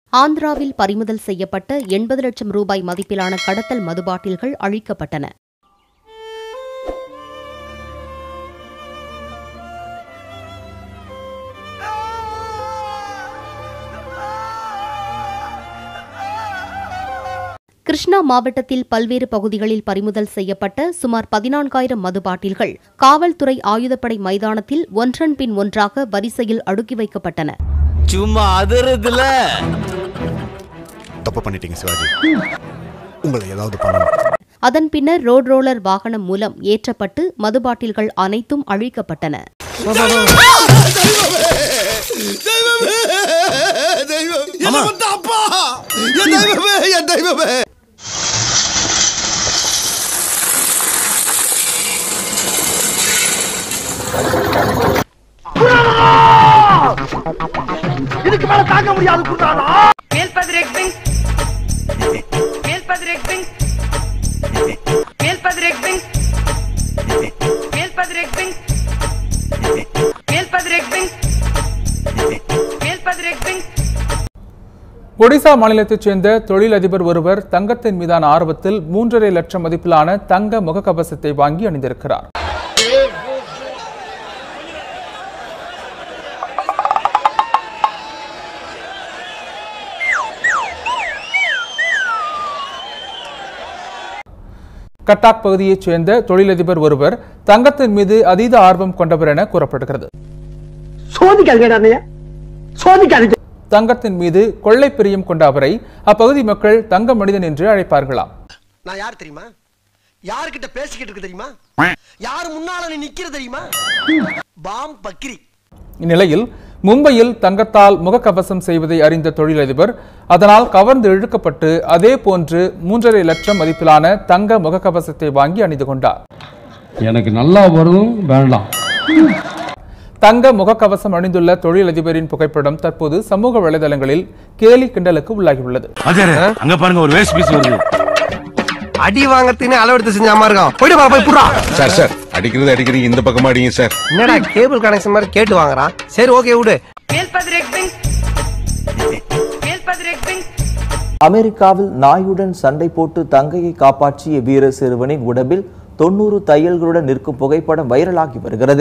ஆந்திராவில் பறிமுதல் செய்யப்பட்ட எண்பது லட்சம் ரூபாய் மதிப்பிலான கடத்தல் மது பாட்டில்கள் அழிக்கப்பட்டன கிருஷ்ணா மாவட்டத்தில் பல்வேறு பகுதிகளில் பறிமுதல் செய்யப்பட்ட சுமார் பதினான்காயிரம் மது பாட்டில்கள் காவல்துறை ஆயுதப்படை மைதானத்தில் ஒன்றன் பின் ஒன்றாக வரிசையில் அடுக்கி வைக்கப்பட்டன சும்மா அதிருதுல தப்பு பண்ணிட்டீங்க சிவாஜி உங்களை ஏதாவது பண்ணணும் அதன் பின்னர் ரோட் ரோலர் வாகனம் மூலம் ஏற்றப்பட்டு மது பாட்டில்கள் அனைத்தும் அழிக்கப்பட்டன அப்பா என் தெய்வமே என் தெய்வமே Meelpadrek Bing. Meelpadrek Bing. Meelpadrek Bing. Meelpadrek Bing. Meelpadrek Bing. Meelpadrek Bing. Odisha மாநிலத்தைச் சேர்ந்த தொழிலதிபர் ஒருவர் தங்கத்தின் மீதான ஆர்வத்தில் மூன்றரை லட்சம் மதிப்பிலான தங்க முகக்கவசத்தை வாங்கி அணிந்திருக்கிறார் கட்டாக் பகுதியைச் சேர்ந்த தொழிலதிபர் ஒருவர் தங்கத்தின் மீது அதீத ஆர்வம் கொண்டவர் என கூறப்படுகிறது சோதிக்காதீங்க அண்ணையா சோதிக்காதீங்க தங்கத்தின் மீது கொள்ளை பிரியம் கொண்ட அவரை அப்பகுதி மக்கள் தங்க மனிதன் என்று அழைப்பார்களாம் நான் யார் தெரியுமா யாருக்கிட்ட பேசிக்கிட்டு இருக்கு தெரியுமா யார் முன்னால நீ நிக்கிற தெரியுமா பாம் பக்ரி இந்நிலையில் மும்பையில் தங்கத்தால் முகக்கவசம் செய்வதை அறிந்த தொழிலதிபர் அதனால் கவர்ந்து இழுக்கப்பட்டு அதே போன்று மூன்றரை லட்சம் மதிப்பிலான தங்க முகக்கவசத்தை வாங்கி அணிந்து கொண்டார் எனக்கு நல்லா வரும் வேண்டாம் தங்க முகக்கவசம் அணிந்துள்ள தொழிலதிபரின் புகைப்படம் தற்போது சமூக வலைதளங்களில் கேலி கிண்டலுக்கு உள்ளாகியுள்ளது அங்க பாருங்க ஒரு வேஸ்ட் பீஸ் வருது அடி வாங்கறதுன்னு அளவெடுத்து செஞ்சாம இருக்கான் போயிட்டு வா போய் புடுறா சார் சார் அடிக்கிறது அடிக்கிறீங்க இந்த பக்கமா அடிங்க சார் என்னடா கேபிள் கனெக்ஷன் மாதிரி கேட்டு வாங்குறான் சரி ஓகே விடு Meelpadrek Bing. Meelpadrek Bing. அமெரிக்காவில் நாயுடன் சண்டை போட்டு தங்கையை காப்பாற்றிய வீர சிறுவனின் உடம்பில் தொண்ணூறு தையல்களுடன் நிற்கும் புகைப்படம் வைரலாகி வருகிறது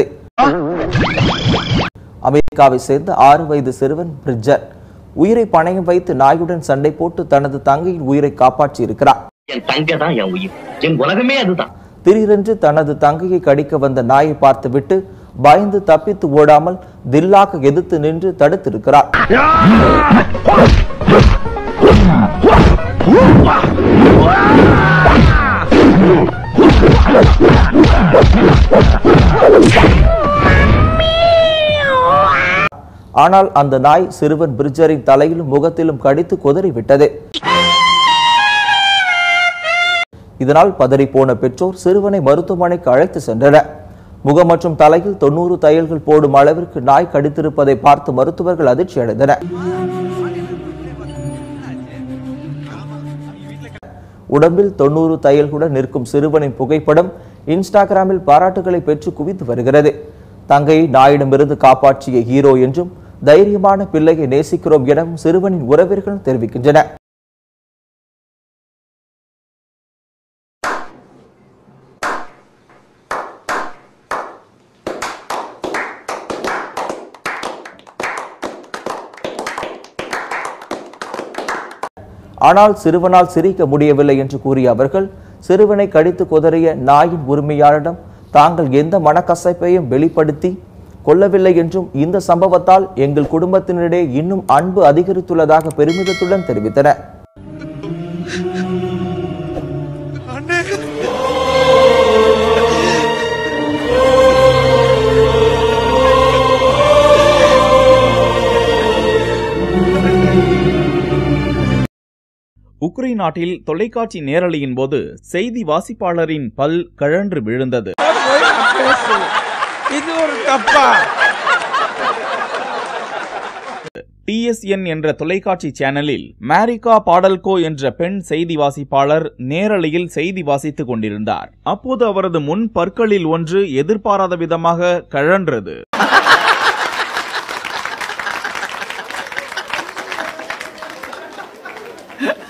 அமெரிக்காவை சேர்ந்த ஆறு வயது சிறுவன் பிரிட்ஜர் உயிரை பணயம் வைத்து நாயுடன் சண்டை போட்டு தனது தங்கையின் உயிரை காப்பாற்றி இருக்கிறார் என் தங்க தான் என் உயிர் என் உலகமே அதுதான் திடீரென்று தனது தங்கையை கடிக்க வந்த நாயை பார்த்துவிட்டு பயந்து தப்பித்து ஓடாமல் தில்லாக எதிர்த்து நின்று தடுத்திருக்கிறார் ஆனால் அந்த நாய் சிறுவன் பிரிட்ஜரின் தலையிலும் முகத்திலும் கடித்து குதறிவிட்டது இதனால் பதறிப்போன பெற்றோர் சிறுவனை மருத்துவமனைக்கு அழைத்து சென்றனர் முகம் மற்றும் தலையில் தொண்ணூறு தையல்கள் போடும் அளவிற்கு நாய் கடித்திருப்பதை பார்த்து மருத்துவர்கள் அதிர்ச்சி அடைந்தனர் உடம்பில் தொண்ணூறு தையல்களுடன் நிற்கும் சிறுவனின் புகைப்படம் இன்ஸ்டாகிராமில் பாராட்டுகளை பெற்று குவித்து வருகிறது தங்கையை நாயிடமிருந்து காப்பாற்றிய ஹீரோ என்றும் தைரியமான பிள்ளையை நேசிக்கிறோம் எனவும் சிறுவனின் உறவினர்கள் தெரிவிக்கின்றனர் ஆனால் சிறுவனால் சிரிக்க முடியவில்லை என்று கூறிய அவர்கள் சிறுவனை கடித்து குதறிய நாயின் உரிமையாளரிடம் தாங்கள் எந்த மனக்கசப்பையும் வெளிப்படுத்தி கொள்ளவில்லை என்றும் இந்த சம்பவத்தால் எங்கள் குடும்பத்தினரிடையே இன்னும் அன்பு அதிகரித்துள்ளதாக பெருமிதத்துடன் தெரிவித்தனர் உக்ரைன் நாட்டில் தொலைக்காட்சி நேரலையின் போது செய்தி வாசிப்பாளரின் பல் கழன்று விழுந்தது இது ஒரு தப்பா டிஎஸ்என் என்ற தொலைக்காட்சி சேனலில் மேரிகா பாடல்கோ என்ற பெண் செய்தி வாசிப்பாளர் நேரலையில் செய்தி வாசித்துக் கொண்டிருந்தார் அப்போது அவரது முன் பற்களில் ஒன்று எதிர்பாராத விதமாக கழன்றது சார்